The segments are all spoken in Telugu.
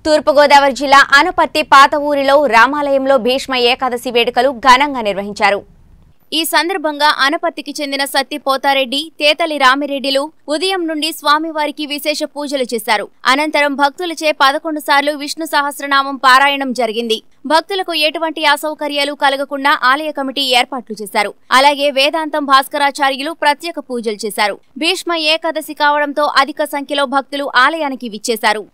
తూర్పుగోదావరి జిల్లా అనపర్తి పాత ఊరిలో రామాలయంలో భీష్మ ఏకాదశి వేడుకలు ఘనంగా నిర్వహించారు ఈ సందర్భంగా అనపర్తికి చెందిన సత్తి పోతారెడ్డి తేతలి రామిరెడ్డిలు ఉదయం నుండి స్వామివారికి విశేష పూజలు చేశారు అనంతరం భక్తులచే పదకొండు సార్లు విష్ణు సహస్రనామం పారాయణం జరిగింది భక్తులకు ఎటువంటి అసౌకర్యాలు కలగకుండా ఆలయ కమిటీ ఏర్పాట్లు చేశారు అలాగే వేదాంతం భాస్కరాచార్యులు ప్రత్యేక పూజలు చేశారు భీష్మ ఏకాదశి కావడంతో అధిక సంఖ్యలో భక్తులు ఆలయానికి విచ్చేశారు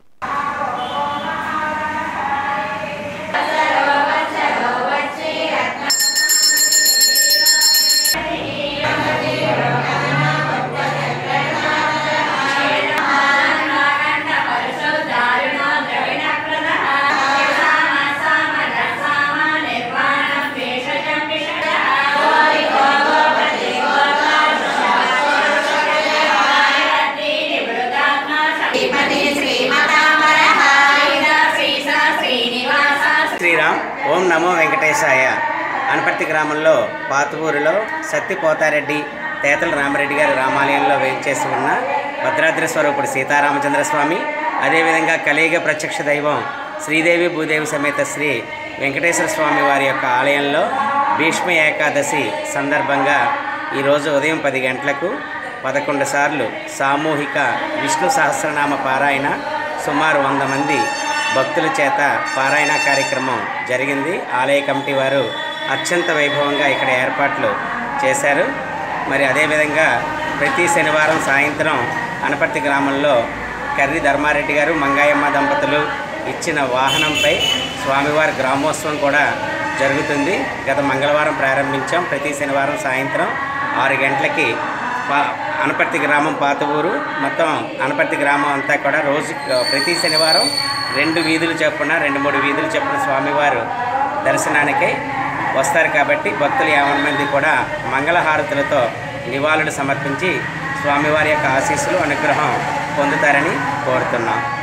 శ్రీరామ్ ఓం నమో వెంకటేశాయ అనపర్తి గ్రామంలో పాతుపూరులో సత్తి పోతారెడ్డి తేతల రామరెడ్డి గారి రామాలయంలో వేయించేసి ఉన్న భద్రాద్రి స్వరూపుడు సీతారామచంద్ర స్వామి అదేవిధంగా కలియుగ ప్రత్యక్ష దైవం శ్రీదేవి భూదేవి సమేత శ్రీ వెంకటేశ్వర స్వామి వారి యొక్క ఆలయంలో భీష్మ ఏకాదశి సందర్భంగా ఈరోజు ఉదయం పది గంటలకు పదకొండు సార్లు సామూహిక విష్ణు సహస్రనామ పారాయణ సుమారు వంద మంది భక్తుల చేత పారాయణ కార్యక్రమం జరిగింది ఆలయ కమిటీ వారు అత్యంత వైభవంగా ఇక్కడ ఏర్పాట్లు చేశారు మరి అదేవిధంగా ప్రతి శనివారం సాయంత్రం అనపర్తి గ్రామంలో కర్రి ధర్మారెడ్డి గారు మంగాయమ్మ దంపతులు ఇచ్చిన వాహనంపై స్వామివారి గ్రామోత్సవం కూడా జరుగుతుంది గత మంగళవారం ప్రారంభించాం ప్రతి శనివారం సాయంత్రం ఆరు గంటలకి పా అనపర్తి గ్రామం పాత ఊరు మొత్తం అనపర్తి గ్రామం అంతా కూడా రోజు ప్రతి శనివారం రెండు వీధులు చొప్పున రెండు మూడు వీధులు చొప్పున స్వామివారు దర్శనానికై వస్తారు కాబట్టి భక్తులు యాభై మంది కూడా మంగళహారతులతో నివాళులు సమర్పించి స్వామివారి యొక్క ఆశీస్సులు అనుగ్రహం పొందుతారని కోరుతున్నాం